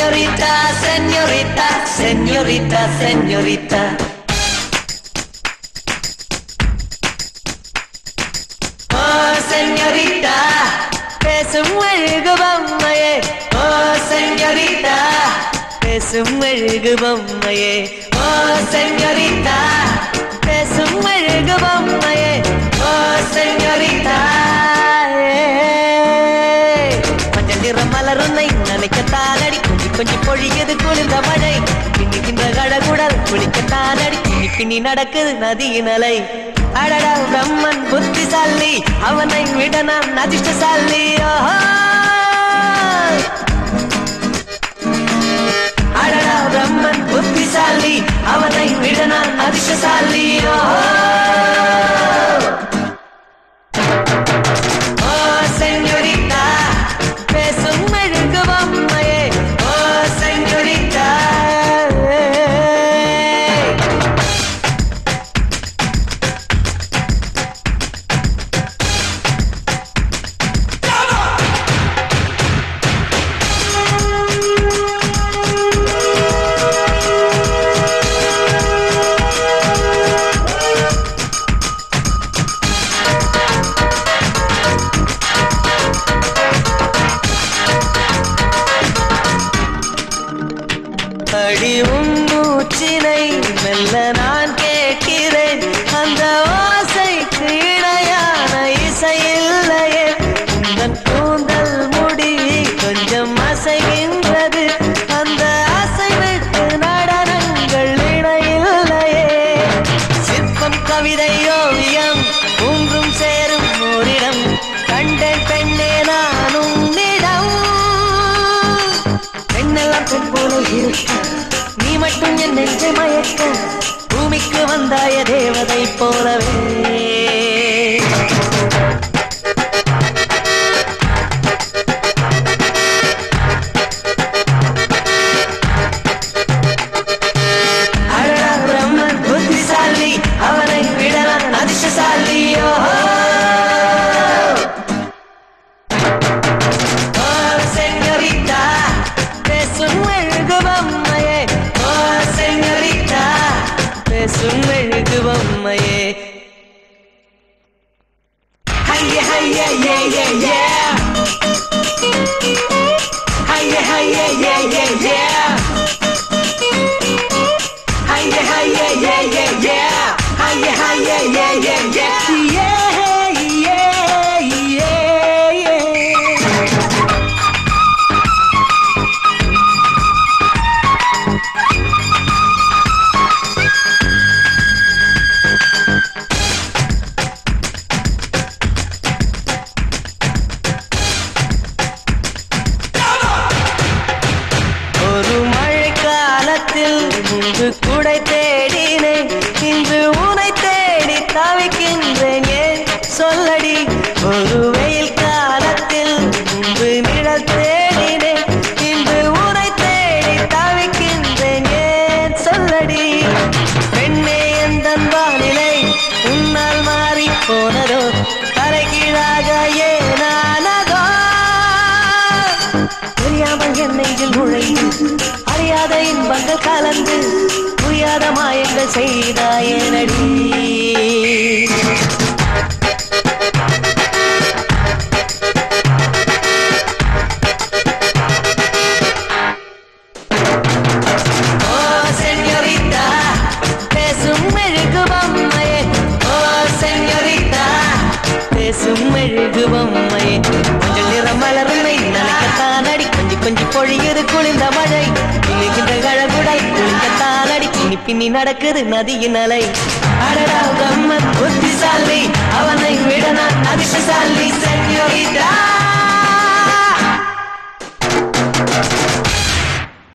señorita, señorita, señorita, señorita. Oh, señorita, பேசும் அழகு பொம்மையே ஓ செஞ்சரிதா பேசும் அழகு பொம்மையே ஓ செஞ்சரிதா பேசும் அழகு பொம்மையே ஓ செஞ்சரிதா மஞ்சள் நிற மலருன்னை நினைக்கத்தானடி கொஞ்சி கொஞ்சி பொழியது குளிர்ந்த மழை பின்னிக்கின்ற கழகுடல் குளிக்கத்தானடி பின்னி பின்னி நடக்குது நதியின் அலை அடடா பிரம்மன் புத்திசாலி அவனை விட நான் அதிர்ஷ்டசாலி ஓஹோ அடடா பிரம்மன் புத்திசாலி அவனை விட நான் அதிர்ஷ்டசாலி ஓஹோ ஓ செஞ்சோரிட்டா பேசும் அழகு பொம்மையே ஓ செஞ்சோரிட்டா அடி உன் மூச்சினை மெல்ல நான் கேட்கிறேன் அந்த ஓசைக்கு இணையான இசை இல்லையே உந்தன் கூந்தல் முடி கொஞ்சம் அசைகின்றது அந்த அசைவுக்கு நடனங்கள் இணையில்லையே சிற்பம் கவிதை ஓவியம் ஒன்றும் சேரும் ஓரிடம் கண்டேன் பெண்ணே நான் உன்னிடம் பெண்ணெல்லாம் பெண் போல இருக்க நீ மட்டும் என் நெஞ்சை மயக்க பூமிக்கு வந்தாய தேவதை போலவே அடடா பிரம்மன் புத்திசாலி அவனை விட நான் அதிர்ஷ்டசாலி ஓஹோ ஓ செஞ்சோரிட்டா பேசும் அழகு பொம்மையே ஓ செஞ்சோரிட்டா பேசும் அழகு பொம்மையே ஹைய ஹைய ஏ ஏ ஏ ஹைய ஹைய ஏ ஏ ஏ ஹைய ஹைய ஏ ஏ ஏ ஹைய ஹைய ஏ ஏ ஏ ஏ ஏ ஏ ஒரு மழை காலத்தில் முன்பு குடை தேடினேன் இன்று உனை தேடி தவிக்கின்றேன் ஏன் சொல்லடி ஒரு வெயில் காலத்தில் முன்பு நிழல் தேடினேன் இன்று உனை தேடி தவிக்கின்றேன் ஏன் சொல்லடி பெண்ணே எந்த வானிலை உன்னால் மாறி போனதோ தலைகீழாக ஏனானதோ தெரியாமல் என் நெஞ்சில் நுழைந்து அறியாத இன்பங்கள் கலந்து புரியாத மாயங்கள் செய்தாயனடி ஓ செஞ்சோரிட்டா பேசும் மெழுகு பொம்மையே ஓ செஞ்சோரிட்டா பேசும் மெழுகு பொம்மையே கொஞ்சம் நிற மலருமை நனைக்கத்தான் அடி கொஞ்சி கொஞ்சி பொழியுது குளிர்ந்த மழை இழுகின்ற கழகுடல் குளிக்கத்தான் அடி பின்னி பின்னி நடக்குது நதியின் அலை அடடா கம்மன் புத்திசாலி அவனை விட நான் அதிர்ஷ்டசாலி செஞ்சோரிட்டா